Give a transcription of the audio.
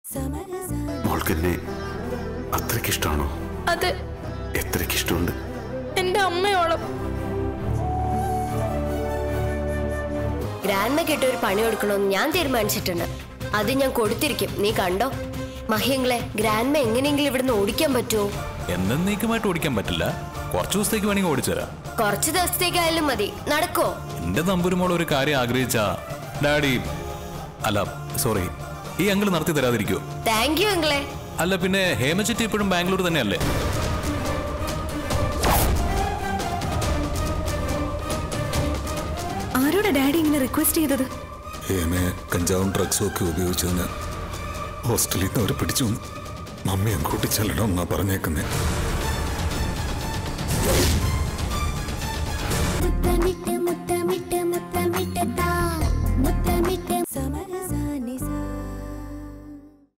മോൾക്കെന്നെ അത്രയ്ക്ക് ഇഷ്ടമാണോ അതെ എത്രയ്ക്ക് ഇഷ്ടമുണ്ട് എന്റെ അമ്മയോളം ഗ്രാൻഡ്മയ്ക്കിട്ട് ഒരു പണി കൊടുക്കണമെന്ന് ഞാൻ തീരുമാനിച്ചിട്ടുണ്ട് അത് ഞാൻ കൊടുത്തിരിക്കും നീ കണ്ടോ മഹിയങ്ങളെ ഗ്രാൻഡ്മ എങ്ങനെയെങ്കിലും ഇവിടുന്ന് ഓടിക്കാൻ പറ്റുമോ എന്നേക്കുമായിട്ട് ഓടിക്കാൻ പറ്റില്ല കുറച്ച് ദിവസത്തേക്ക് വേണമെങ്കിൽ ഓടിച്ചുതരാം കുറച്ച് ദിവസത്തേക്കായാലും മതി നടക്കോ എന്റെ നമ്പുരുമോൾ ഒരു കാര്യം ആഗ്രഹിച്ച ഡാഡി അല്ല സോറി ഈ അങ്കിൾ നടത്തി തരാതിരിക്കുമോ താങ്ക് യു അങ്കിളെ അല്ല പിന്നെ ഹേമചെറ്റി ഇപ്പോഴും ബാംഗ്ലൂർ തന്നെയല്ലേ ആരോടാ ഡാഡി ഇങ്ങനെ റിക്വസ്റ്റ് ചെയ്തത് ഹേമയെ കഞ്ചാവും ഡ്രഗ്സും ഒക്കെ ഉപയോഗിച്ചതിന് ഹോസ്റ്റലിൽ നിന്ന് അവർ പിടിച്ചു മമ്മി അങ്ങോട്ട് ചെല്ലണമെന്നാ പറഞ്ഞേക്കുന്നേ